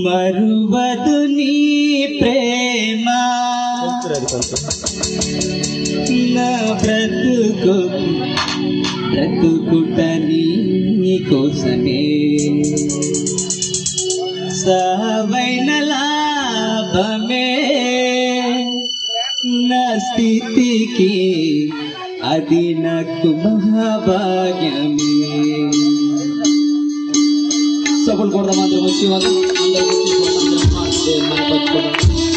మరువదు నీ ప్రేమ నా బ్రతుకు బ్రతుకుట నీ కోసమే సవైన లాభమే నా స్థితికి అది నాకు మహాభాగ్యమే సపోర్ట్ కొడదాం అందరం వచ్చి వాళ్ళు అందరం వచ్చి అందరం మాట్లాడే మన పట్టుకోవడం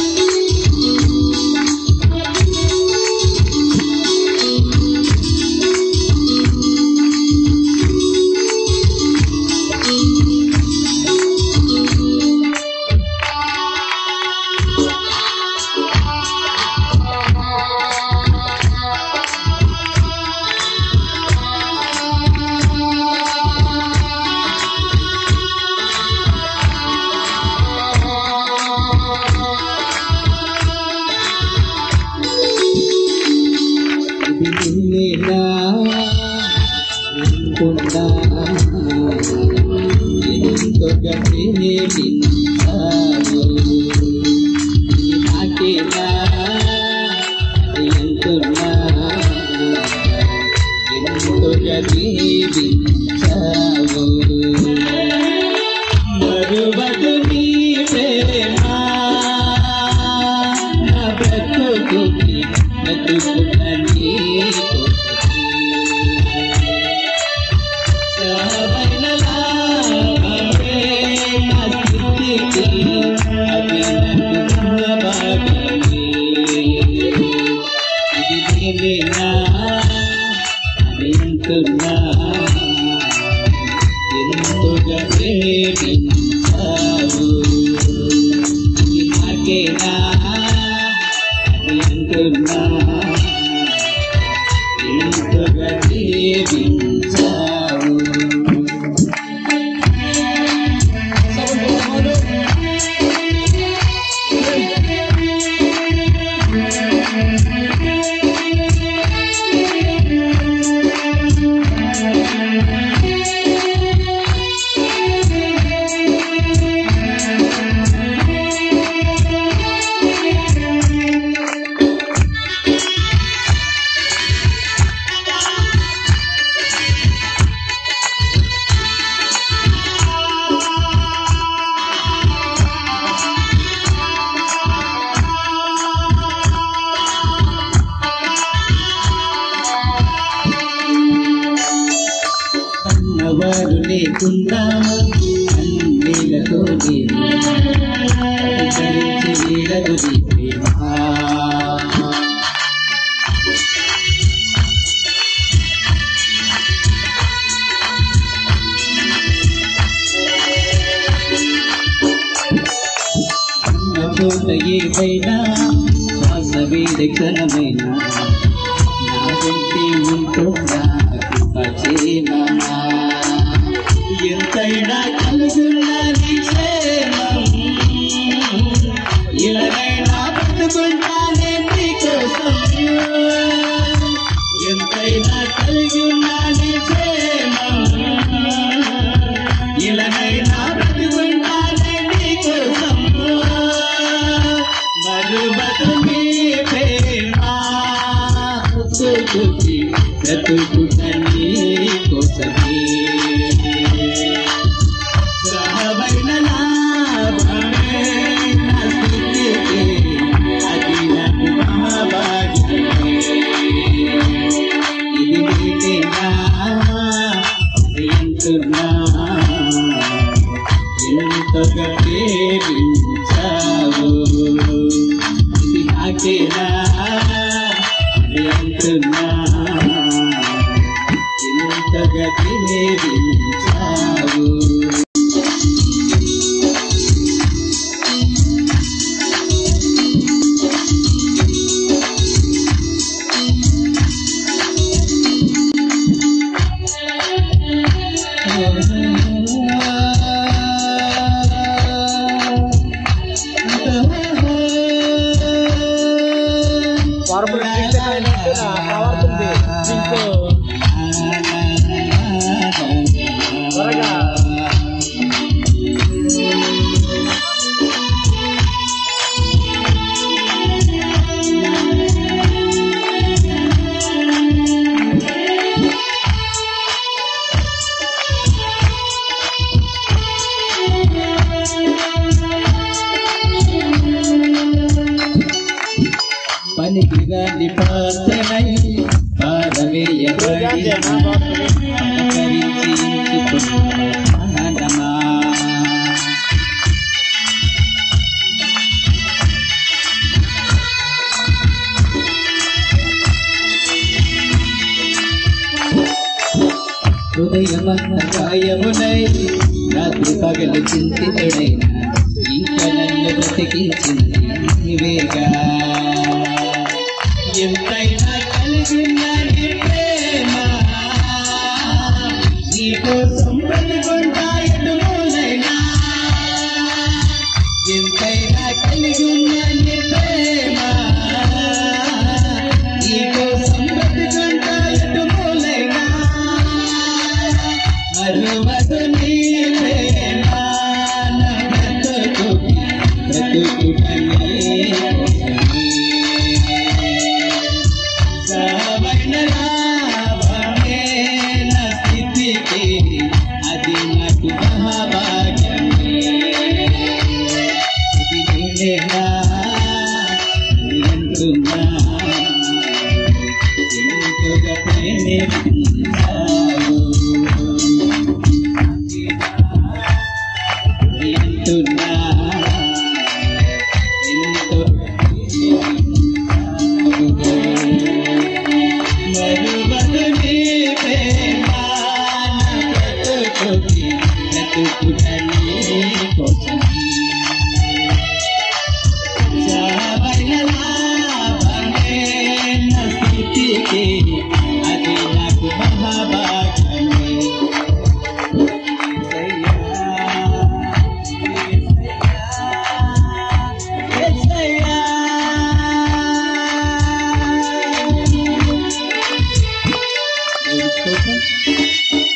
ఇది నిన్నేనా వింటున్నా ఎంతగా ప్రేమించావు ఇది నాకేనా ఎంతున్నా ఎంతగా దీవించావు మరువదు నీ ప్రేమ నా బ్రతుకుకి బ్రతుకున్న నీ సవైన లాభమే నా స్థితికి అది నాకు మహాభాగ్యమే. ఇది నేనేనా వింటున్నా ఎంతగా ప్రేమించావు ఇది నాకేనా వింటున్నా ఎంతగా ప్రేమించావు అన్నవారు లేకుండా అన్నిలతో నీవు పరిచరించి వీడదు నీ ప్రేమ చోట ఏదైనా శ్వాస వేద క్షణమైనా నా వెంటే ఉంటుందా కృపచేమా ఎంతైనా కలుగున్నది క్షేమం ఇలాగైనా బ్రతుకుంటానే నీకోసం ఎంతైనా కలిగి ఉన్నది క్షేమం ఇలాగైనా బ్రతుకుంటానే నీకోసం మరువదు మీ ప్రేమ బ్రతుకుటి బ్రతుకుట నీకోసమే సహవైన లాభమే నా స్థితికి అది నాకు మహాభాగ్యమే ఇది నీదేనా ఎంతున్నా ఎంతగా ప్రేమించావు ఇది నాకేనా ఎంతున్నా ఎంతగా ప్రేమించావు పవర్ఫుల్ పవర్ఫుల్ త్వరగా పనికిరాని పాత్రనై పారవేయబడి పలకరించి ఇంచుకున్న ఆనందమా. హృదయమంత గాయమునై రాత్రి పగలు చింతితుడైన ఇంక నన్ను బ్రతికించిన నీవేగా ఎంతైనా కలిగిన నీ ప్రేమ నీకోసం బ్రతికుంటా ఎటునైనా ఎంతైనా కలిగిన నీ ప్రేమ నీకోసం బ్రతికుంటా ఎటునైనా మరువదు నీ ప్రేమ నా బ్రతుకుకి బ్రతుకుటనే సవైన లాభమే నా స్థితికి అది నాకు మహాభాగ్యమే ఇది నేనేనా నిరంటున్నా ఎంతగా ప్రేమించావు నిరంటున్నా ఎంతో మరువదు నీ ప్రేమ నా బ్రతుకుకి బ్రతుకుటనే కోసం చావైన లాభమే నా స్థితికి అది నాకు మహాభాగ్యమే యేసయ్యా, యేసయ్యా. దేవుని స్తోత్రం.